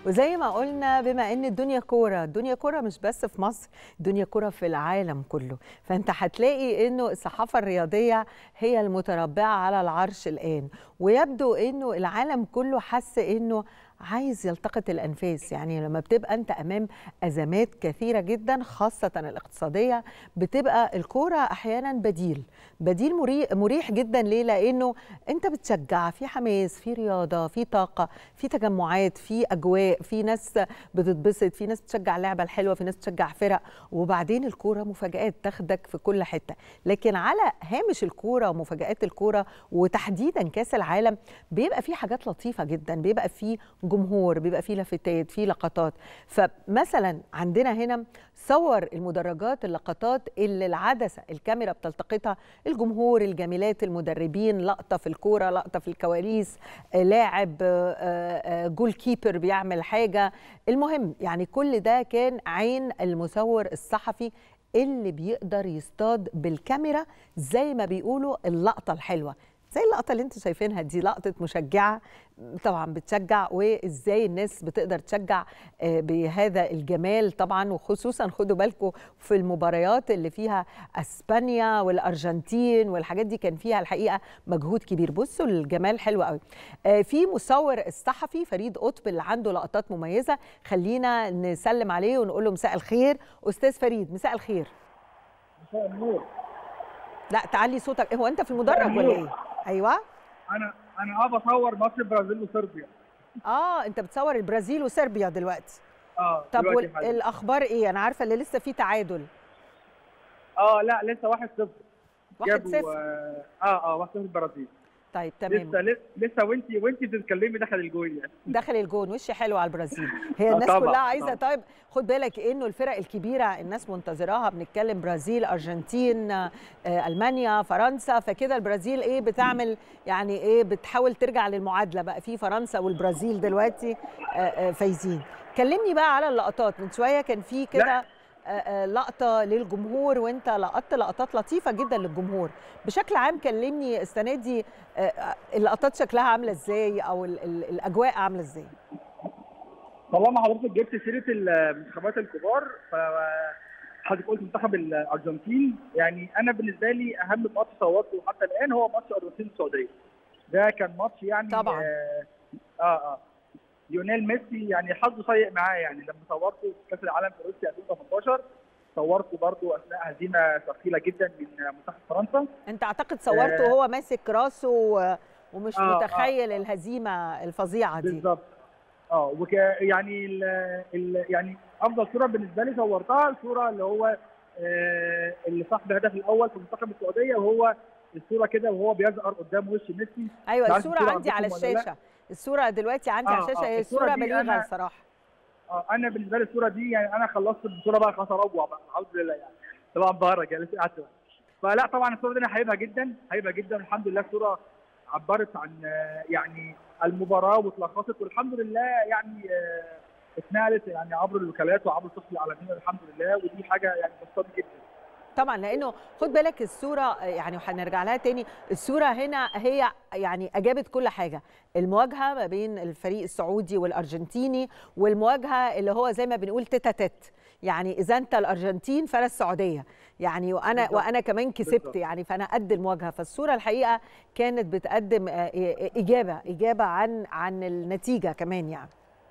وزي ما قلنا بما ان الدنيا كوره الدنيا كوره مش بس في مصر الدنيا كوره في العالم كله فانت هتلاقي انه الصحافه الرياضيه هي المتربعه على العرش الان ويبدو انه العالم كله حس انه عايز يلتقط الانفاس يعني لما بتبقى انت امام ازمات كثيره جدا خاصه الاقتصاديه بتبقى الكوره احيانا بديل بديل مريح جدا ليه لانه انت بتشجع في حماس في رياضه في طاقه في تجمعات في اجواء في ناس بتتبسط في ناس بتشجع اللعبه الحلوه في ناس بتشجع فرق وبعدين الكوره مفاجات تاخدك في كل حته لكن على هامش الكوره ومفاجات الكوره وتحديدا كاس العالم بيبقى في حاجات لطيفه جدا بيبقى في جمهور بيبقى فيه لافتات فيه لقطات فمثلا عندنا هنا صور المدرجات اللقطات اللي العدسه الكاميرا بتلتقطها الجمهور الجميلات المدربين لقطه في الكوره لقطه في الكواليس لاعب جول كيبر بيعمل حاجه المهم يعني كل ده كان عين المصور الصحفي اللي بيقدر يصطاد بالكاميرا زي ما بيقولوا اللقطه الحلوه زي اللقطه اللي انتم شايفينها دي لقطه مشجعه طبعا بتشجع وازاي الناس بتقدر تشجع بهذا الجمال طبعا وخصوصا خدوا بالكم في المباريات اللي فيها اسبانيا والارجنتين والحاجات دي كان فيها الحقيقه مجهود كبير بصوا الجمال حلو قوي في مصور الصحفي فريد قطب اللي عنده لقطات مميزه خلينا نسلم عليه ونقول له مساء الخير استاذ فريد مساء الخير مساء النور لا تعلي صوتك هو انت في المدرج ولا ايه ايوه انا انا اه بصور ماتش البرازيل وصربيا اه انت بتصور البرازيل وصربيا دلوقتي اه طب والاخبار ايه انا عارفه اللي لسه في تعادل اه لا لسه 1 0 1 0 اه اه 1 0 البرازيل طيب تمام لسه لسه وانت وانت بتتكلمي دخل الجول يعني دخل الجون وش حلو على البرازيل هي الناس طبعًا كلها عايزه طبعًا. طيب خد بالك انه الفرق الكبيره الناس منتظراها بنتكلم برازيل ارجنتين آه، المانيا فرنسا فكده البرازيل ايه بتعمل يعني ايه بتحاول ترجع للمعادله بقى في فرنسا والبرازيل دلوقتي آه، آه، فايزين كلمني بقى على اللقطات من شويه كان في كده آه، آه، لقطه للجمهور وانت لقطت لقطات لطيفه جدا للجمهور بشكل عام كلمني السنه دي آه، آه، اللقطات شكلها عامله ازاي او ال- ال- الاجواء عامله ازاي طالما حضرتك جبت سيره المنتخبات الكبار ف حضرتك قلت منتخب الارجنتين يعني انا بالنسبه لي اهم ماتش صورته حتى الان هو ماتش الارجنتين السعوديه ده كان ماتش يعني طبعاً. اه اه, آه. ليونيل ميسي يعني حظه سيء معاه يعني لما صورته في كاس العالم في روسيا 2018 صورته برضه اثناء هزيمه ثقيله جدا من منتخب فرنسا انت اعتقد صورته آه. وهو ماسك راسه و- ومش آه، آه. متخيل الهزيمه الفظيعه دي بالظبط اه وك يعني ال ال يعني افضل صوره بالنسبه لي صورتها الصوره اللي هو آه اللي صاحب الهدف الاول في منتخب السعوديه وهو الصوره كده وهو بيزقر قدام وش ميسي ايوه عارف الصوره الصورة عندي على عندكم ولا لا؟ الشاشه الصوره دلوقتي عندي على آه، الشاشه آه، هي الصورة صوره دي بليغه أنا- الصراحه اه انا بالنسبه لي الصوره دي يعني انا خلصت البطوله بقى خلاص اروع بقى الحمد لله يعني طبعا بهرج يعني لسه قاعد شوية. فلا طبعا الصوره دي انا حاببها جدا حاببها جدا الحمد لله الصوره عبرت عن آه، يعني المباراه واتلخصت والحمد لله يعني آه، اتنقلت يعني عبر الوكالات وعبر الصحف العالميه الحمد لله ودي حاجه يعني بسطتني جدا طبعا لانه خد بالك الصوره يعني وهنرجع لها تاني الصوره هنا هي يعني اجابت كل حاجه المواجهه ما بين الفريق السعودي والارجنتيني والمواجهه اللي هو زي ما بنقول تيتا تيت يعني اذا انت الارجنتين فانا السعوديه يعني وانا بالظبط. وانا كمان كسبت بالظبط. يعني فانا قد المواجهه فالصوره الحقيقه كانت بتقدم آه، اجابه اجابه عن عن النتيجه كمان يعني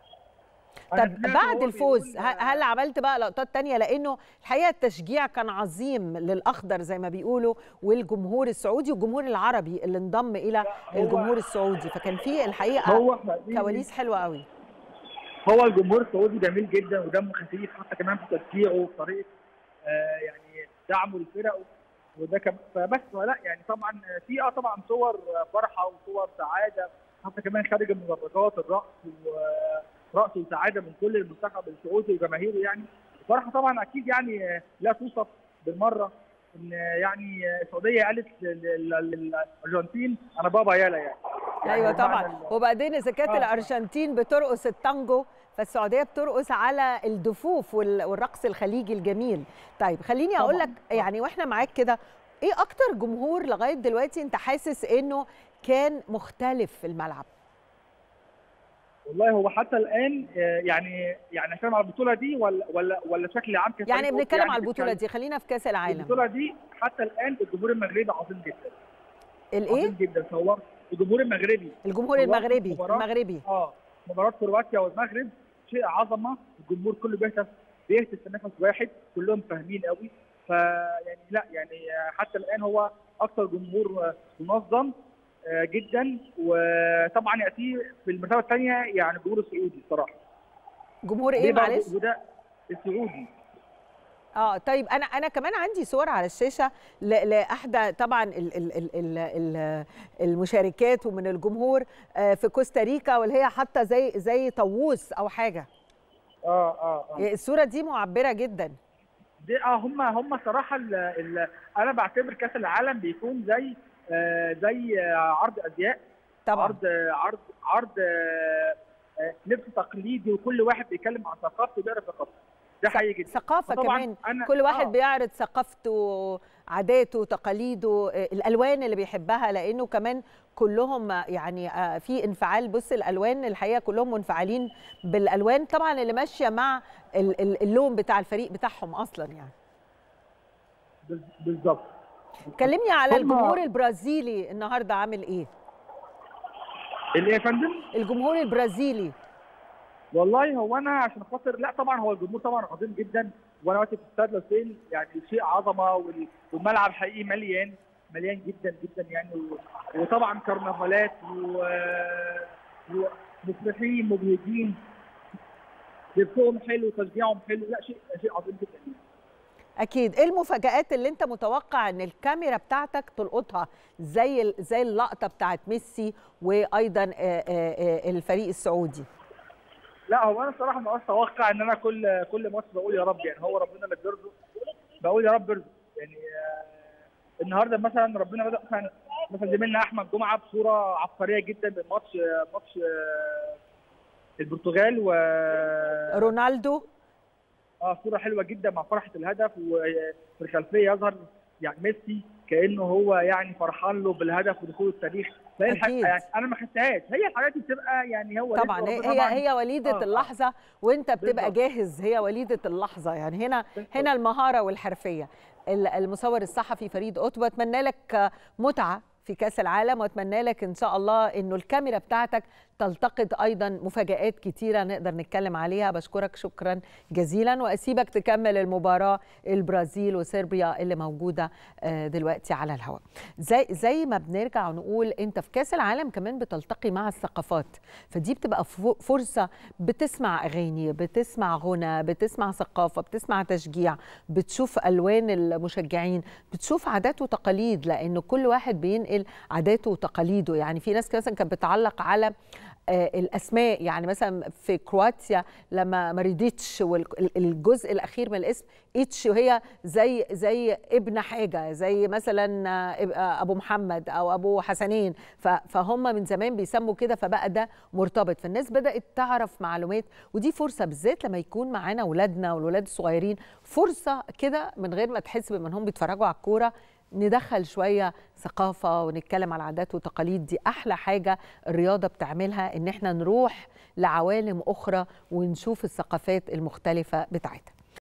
أنا طب سمعت بعد وهو الفوز بيقول- ه- هل عملت بقى لقطات تانية لانه الحقيقه التشجيع كان عظيم للاخضر زي ما بيقولوا والجمهور السعودي والجمهور العربي اللي انضم الى هو- الجمهور السعودي فكان في الحقيقه هو حقيقي كواليس حلوه قوي هو الجمهور السعودي جميل جدا ودمه خفيف حتى كمان في تشجيعه وفي طريقه آه يعني دعمه للفرق وده كمان فبس لا يعني طبعا في اه طبعا صور فرحه وصور سعاده حتى كمان خارج المدرجات الرقص ورقص وسعاده من كل المنتخب السعودي وجماهيره يعني فرحه طبعا اكيد يعني آه، لا توصف بالمره ان آه، يعني آه، السعوديه قالت لل- لل- للارجنتين انا بابا يالا يعني يعني ايوه بمعنى طبعا ال- وبعدين اذا كانت آه. الارجنتين بترقص التانجو فالسعوديه بترقص على الدفوف وال- والرقص الخليجي الجميل طيب خليني اقول طبعاً. لك يعني واحنا معاك كده ايه اكتر جمهور لغايه دلوقتي انت حاسس انه كان مختلف في الملعب والله هو حتى الان آه، يعني يعني نتكلم على البطوله دي ولا ولا ولا بشكل عام كفريق يعني أوروبي بنتكلم على البطوله بنتكلم- دي خلينا في كاس العالم البطوله دي حتى الان الجمهور المغربي عظيم جدا الايه عظيم جدا صور الجمهور المغربي الجمهور صورت المغربي مباراة- المغربي اه مباراه كرواتيا والمغرب شيء عظمه الجمهور كله بيهتف بيهتف في نفس واحد كلهم فاهمين قوي فيعني لا يعني حتى الان هو اكثر جمهور منظم آه، جدا وطبعا ياتي في المرتبه الثانيه يعني الجمهور السعودي الصراحه جمهور ليه ايه برضه؟ معلش وده السعودي اه طيب انا انا كمان عندي صور على الشاشه ل- لاحدى طبعا ال ال ال ال ال المشاركات ومن الجمهور آه، في كوستاريكا واللي هي حاطه زي زي طاووس او حاجه اه اه اه الصوره دي معبره جدا دي اه هم هم صراحه ال ال انا بعتبر كاس العالم بيكون زي آه زي آه عرض ازياء طبعا عرض عرض عرض آه، آه، لبس تقليدي وكل واحد بيتكلم عن ثقافته بيعرف ثقافته ده حقيقي جدا ثقافه وطبعاً كمان أنا كل واحد آه بيعرض ثقافته عاداته تقاليده آه، الالوان اللي بيحبها لانه كمان كلهم يعني آه، في انفعال بص الالوان الحقيقه كلهم منفعلين بالالوان طبعا اللي ماشيه مع ال- ال- اللون بتاع الفريق بتاعهم اصلا يعني بال- بالظبط كلمني على هم- الجمهور البرازيلي النهارده عامل ايه اللي يا فندم الجمهور البرازيلي والله هو انا عشان خاطر لا طبعا هو الجمهور طبعا عظيم جدا وانا وقت في استاد لوسيل يعني شيء عظمه وال- والملعب حقيقي مليان مليان جدا جدا يعني و- وطبعا كرنفالات و- ومفرحين مبهجين لبسهم حلو تشجيعهم حلو لا شيء شيء عظيم جدا يعني. اكيد ايه المفاجآت اللي انت متوقع ان الكاميرا بتاعتك تلقطها زي ال- زي اللقطه بتاعت ميسي وايضا آه، آه، آه، الفريق السعودي لا هو انا صراحه ما اتوقع ان انا كل كل ماتش بقول يا رب يعني هو ربنا اللي بيرزق بقول يا رب ارزق يعني آه، النهارده مثلا ربنا بدأ مثلا مثلا زميلنا احمد جمعه بصوره عبقريه جدا من ماتش آه، ماتش آه، البرتغال و رونالدو اه صوره حلوه جدا مع فرحه الهدف وفي الخلفيه يظهر يعني ميسي كانه هو يعني فرحان له بالهدف ودخول التاريخ فهي الح- أكيد. يعني انا ما خدتهاش هي الحاجات دي بتبقى يعني هو طبعا رزق هي ربنا هي, طبعاً. هي وليده آه، آه. اللحظه وانت بتبقى بالظبط. جاهز هي وليده اللحظه يعني هنا بالظبط. هنا المهاره والحرفيه ال- المصور الصحفي فريد قطب اتمنى لك متعه في كاس العالم واتمنى لك ان شاء الله انه الكاميرا بتاعتك تلتقط ايضا مفاجات كتيره نقدر نتكلم عليها بشكرك شكرا جزيلا واسيبك تكمل المباراه البرازيل وصربيا اللي موجوده آه، دلوقتي على الهواء زي زي ما بنرجع ونقول انت في كاس العالم كمان بتلتقي مع الثقافات فدي بتبقى فو- فرصه بتسمع اغاني بتسمع غنى بتسمع ثقافه بتسمع تشجيع بتشوف الوان المشجعين بتشوف عادات وتقاليد لانه كل واحد بينقل عاداته وتقاليده يعني في ناس مثلا كانت بتعلق على آه، الاسماء يعني مثلا في كرواتيا لما مريديتش والجزء الاخير من الاسم ايتش وهي زي زي ابن حاجه زي مثلا آه، آه، ابو محمد او ابو حسنين ف- فهم من زمان بيسموا كده فبقى ده مرتبط فالناس بدات تعرف معلومات ودي فرصه بالذات لما يكون معانا اولادنا والولاد الصغيرين فرصه كده من غير ما تحس بانهم بيتفرجوا على الكوره ندخل شويه ثقافه ونتكلم على عادات وتقاليد دي احلى حاجه الرياضه بتعملها ان احنا نروح لعوالم اخرى ونشوف الثقافات المختلفه بتاعتها